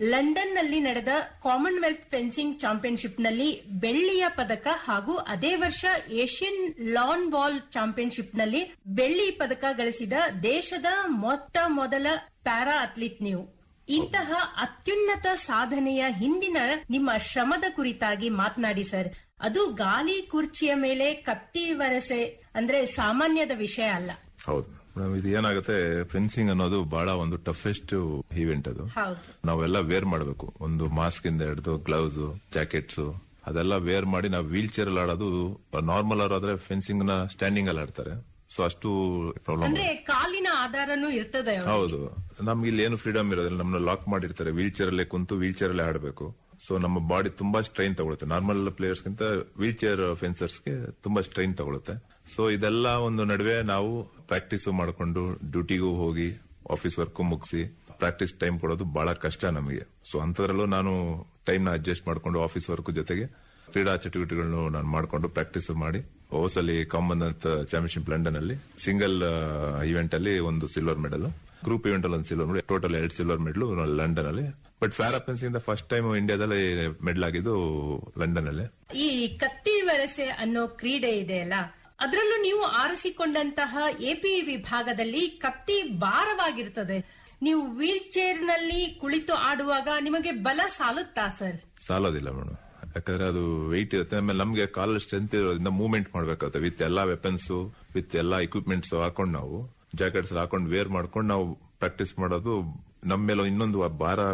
London ನಲ್ಲಿ ನಡೆದ Commonwealth fencing championship ನಲ್ಲಿ ಬೆಳ್ಳಿಯ ಪದಕ ಹಾಗೂ ಅದೇ ವರ್ಷ ಏಷ್ಯನ್ ಲಾನ್ ಬಾಲ್ ಚಾಂಪಿಯನ್ಶಿಪ್ ನಲ್ಲಿ ಬೆಳ್ಳಿ ಪದಕ ಗಳಿಸಿದ ದೇಶದ ಮೊತ್ತ ಮೊದಲ ಪ್ಯಾರಾ ಅಥ್ಲೀಟ್ ನೀವು ಇಂತಹ ಅತ್ಯುನ್ನತ ಸಾಧನೆಯ ಹಿಂದಿನ ನಿಮ್ಮ ಶ್ರಮದ ಕುರಿತಾಗಿ ಮಾತನಾಡಿ ಸರ್ ಅದು ಗಾಲಿ ಕುರ್ಚಿಯ ಮೇಲೆ ಕತ್ತಿ ವರಸೆ ಅಂದ್ರೆ ಸಾಮಾನ್ಯದ ವಿಷಯ ಅಲ್ಲ ಹೌದು ಮೇಡಮ್ ಇದು ಏನಾಗುತ್ತೆ ಫೆನ್ಸಿಂಗ್ ಅನ್ನೋದು ಬಹಳ ಒಂದು ಟಫೆಸ್ಟ್ ಇವೆಂಟ್ ಅದು ಹೌದು ನಾವೆಲ್ಲ ವೇರ್ ಮಾಡಬೇಕು ಒಂದು ಮಾಸ್ಕ್ ಇಂದ ಹಿಡಿದು ಗ್ಲೌಸ್ ಜಾಕೆಟ್ಸ್ ಅದೆಲ್ಲ ವೇರ್ ಮಾಡಿ ನಾವು ವೀಲ್ ಚೇರ್ ಅಲ್ಲಿ ಆಡೋದು ನಾರ್ಮಲ್ ಆದ್ರೆ ಫೆನ್ಸಿಂಗ್ ನ ಸ್ಟ್ಯಾಂಡಿಂಗ್ ಅಲ್ಲಿ ಆಡ್ತಾರೆ ಸೊ ಅಷ್ಟು ಪ್ರಾಬ್ಲಮ್ ಅಂದ್ರೆ ಕಾಲಿನ ಆಧಾರನೂ ಇರ್ತದೆ ಅವ್ರಿಗೆ. ಹೌದು ನಮ್ಗೆ ಇಲ್ಲಿ ಏನು ಫ್ರೀಡಮ್ ಇರೋದಿಲ್ಲ ನಮ್ಮನ್ನ ಲಾಕ್ ಮಾಡಿರ್ತಾರೆ ವೀಲ್ ಚೇರ್ ಅಲ್ಲೇ ಕುಂತು ವೀಲ್ ಚೇರ್ ಅಲ್ಲೇ ಆಡಬೇಕು ಸೊ ನಮ್ಮ ಬಾಡಿ ತುಂಬಾ ಸ್ಟ್ರೈನ್ ತಗೊಳುತ್ತೆ ನಾರ್ಮಲ್ ಪ್ಲೇಯರ್ಸ್ ಗಿಂತ ವೀಲ್ ಚೇರ್ ಫೆನ್ಸರ್ಸ್ಗೆ ತುಂಬಾ ಸ್ಟ್ರೈನ್ ತಗೊಳುತ್ತೆ ಸೊ ಇದೆಲ್ಲ ಒಂದು ನಡುವೆ ನಾವು ಪ್ರಾಕ್ಟೀಸ್ ಮಾಡಿಕೊಂಡು ಡ್ಯೂಟಿಗೂ ಹೋಗಿ ಆಫೀಸ್ ವರ್ಕ್ ಮುಗಿಸಿ ಪ್ರಾಕ್ಟೀಸ್ ಟೈಮ್ ಕೊಡೋದು ಬಹಳ ಕಷ್ಟ ನಮಗೆ ಸೊ ಅಂತದ್ರಲ್ಲೂ ನಾನು ಟೈಮ್ ನ ಅಡ್ಜಸ್ಟ್ ಮಾಡಿಕೊಂಡು ಆಫೀಸ್ ವರ್ಕ್ ಜೊತೆಗೆ ಕ್ರೀಡಾ ಚಟುವಟಿಕೆಗಳನ್ನು ನಾನು ಮಾಡಿಕೊಂಡು ಪ್ರಾಕ್ಟೀಸ್ ಮಾಡಿ ಹೋಸಲಿ ಕಾಮನ್ವೆಲ್ತ್ ಚಾಂಪಿಯನ್ಶಿಪ್ ಲಂಡನ್ ಅಲ್ಲಿ ಸಿಂಗಲ್ ಇವೆಂಟ್ ಅಲ್ಲಿ ಒಂದು ಸಿಲ್ವರ್ ಮೆಡಲ್ ಗ್ರೂಪ್ ಇವೆಂಟ್ ಅಲ್ಲಿ ಒಂದು ಸಿಲ್ವರ್ ಮೆಡಲ್ ಟೋಟಲ್ ಎರಡು ಸಿಲ್ವರ್ ಮೆಡಲ್ ಲಂಡನ್ ಅಲ್ಲಿ ಬಟ್ ಫ್ಯಾರಪೆನ್ಸ್ ಇಂದ ಫಸ್ಟ್ ಟೈಮ್ ಇಂಡಿಯಾದಲ್ಲಿ ಮೆಡಲ್ ಆಗಿದ್ದು ಲಂಡನ್ ಅಲ್ಲಿ ಈ ಕತ್ತಿ ವರಸೆ ಅನ್ನೋ ಕ್ರೀಡೆ ಇದೆಯಲ್ಲ ಅದರಲ್ಲೂ ನೀವು ಆರಿಸಿಕೊಂಡಂತಹ ಎಪಿ ವಿಭಾಗದಲ್ಲಿ ಕತ್ತಿ ಭಾರವಾಗಿರ್ತದೆ ನೀವು ವೀಲ್ ಚೇರ್ ನಲ್ಲಿ ಕುಳಿತು ಆಡುವಾಗ ನಿಮಗೆ ಬಲ ಸಾಲುತ್ತಾ ಸರ್ ಸಾಲೋದಿಲ್ಲ ಮೇಡಮ್ ಯಾಕಂದ್ರೆ ಅದು ವೆಯ್ಟ್ ಇರುತ್ತೆ ಆಮೇಲೆ ನಮ್ಗೆ ಕಾಲ್ ಸ್ಟ್ರೆಂತ್ ಇರೋದ್ರಿಂದ ಮೂವ್ಮೆಂಟ್ ಮಾಡ್ಬೇಕಾಗುತ್ತೆ ವಿತ್ ಎಲ್ಲಾ ವೆಪನ್ಸ್ ವಿತ್ ಎಲ್ಲಾ ಇಕ್ವಿಪ್ಮೆಂಟ್ಸ್ ಹಾಕೊಂಡು ನಾವು ಜಾಕೆಟ್ಸ್ ಹಾಕೊಂಡು ವೇರ್ ಮಾಡ್ಕೊಂಡು ನಾವು ಪ್ರಾಕ್ಟೀಸ್ ಮಾಡೋದು ನಮ್ಮ ಮೇಲೆ ಇನ್ನೊಂದು ಭಾರ